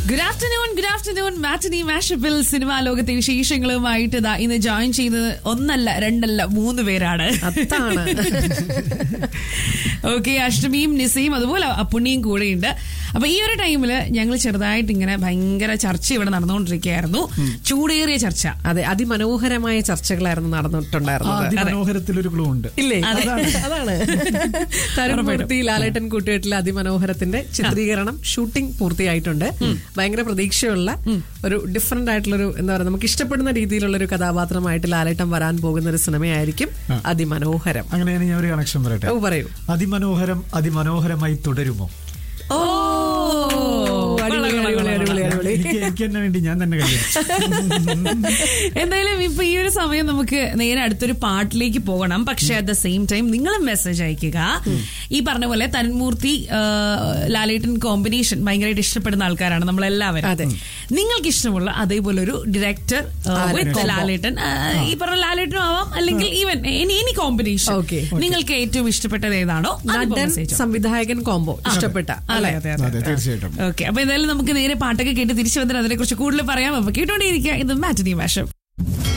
Good afternoon good afternoon matinee മാഷപ്പിൽ സിനിമാ ലോകത്തെ വിശേഷങ്ങളുമായിട്ട് ഇതാ ഇന്ന് ജോയിൻ ചെയ്തത് ഒന്നല്ല രണ്ടല്ല മൂന്ന് പേരാണ് അതാണ് ഓക്കെ അഷ്ടമിയും നിസയും അതുപോലെ അപ്പുണ്ണിയും കൂടെയുണ്ട് അപ്പൊ ഈ ഒരു ടൈമില് ഞങ്ങൾ ചെറുതായിട്ട് ഇങ്ങനെ ഭയങ്കര ചർച്ച ഇവിടെ നടന്നുകൊണ്ടിരിക്കുകയായിരുന്നു ചൂടേറിയ ചർച്ച അതെ അതിമനോഹരമായ ചർച്ചകളായിരുന്നു ആ, നടന്നിട്ടുണ്ടായിരുന്നത് അതിമനോഹരത്തിലൊരു ക്ലൂ ഉണ്ട് ഇല്ലേ അതെ. അതാണ് തരുൺമൂർത്തി ലാലേട്ടൻ കൂട്ടുകെട്ടിലെ അതിമനോഹരത്തിന്റെ ചിത്രീകരണം ഷൂട്ടിംഗ് പൂർത്തിയായിട്ടുണ്ട് ഭയങ്കര പ്രതീക്ഷയുള്ള ഒരു ഡിഫറെന്റ് ആയിട്ടുള്ള ഒരു എന്താ പറയുക നമുക്ക് ഇഷ്ടപ്പെടുന്ന രീതിയിലുള്ള ഒരു കഥാപാത്രമായിട്ട് ലാലേട്ടൻ വരാൻ പോകുന്ന ഒരു സിനിമയായിരിക്കും അതിമനോഹരം അങ്ങനെയാണ് ഞാൻ ഒരു കണക്ഷൻ പറയട്ടെ ഓ പറയൂ അതിമനോഹരം അതിമനോഹരമായി തുടരുമോ ഓ അടിപൊളി, കൊള്ളാം, കൊള്ളാം, അടിപൊളി, കൊള്ളാം. അടിപൊളി. എനിക്ക് എനിക്ക് തന്നെ വേണ്ടി ഞാൻ തന്നെ കഴിയും എന്തായാലും ഇപ്പൊ ഈ ഒരു സമയം നമുക്ക് നേരെ അടുത്തൊരു പാട്ടിലേക്ക് പോകണം പക്ഷെ അറ്റ് ദ സെയിം ടൈം നിങ്ങളും മെസ്സേജ് അയക്കുക ഈ പറഞ്ഞ പോലെ തന്മൂർത്തി ആ, ലാലേട്ടൻ കോമ്പിനേഷൻ ഭയങ്കരമായിട്ട് ഇഷ്ടപ്പെടുന്ന ആൾക്കാരാണ് നമ്മളെല്ലാവരും അതെ. നിങ്ങൾക്ക് ഇഷ്ടമുള്ള അതേപോലെ ഒരു ഡയറക്ടർ വിത്ത് ലാലേട്ടൻ ആ, ഈ പറഞ്ഞ ലാലേട്ടനും ആവാം അല്ലെങ്കിൽ even any any combination Okay. നിങ്ങൾക്ക് ഏറ്റവും ഇഷ്ടപ്പെട്ടത് ഏതാണോ നടൻ സംവിധായകൻ കോംബോ ഇഷ്ടപ്പെട്ട അതെ അതെ അതെ അതെ തീർച്ചയായിട്ടും ഓക്കെ അപ്പൊ എന്തായാലും നമുക്ക് നേരെ പാട്ടൊക്കെ കേട്ട് തിരിച്ചു വന്നിട്ട് അതിനെ കുറിച്ച് കൂടുതൽ പറയാം അപ്പൊ കേട്ടോണ്ടേയിരിക്കുക ഇത് മാറ്റിനി വേഷം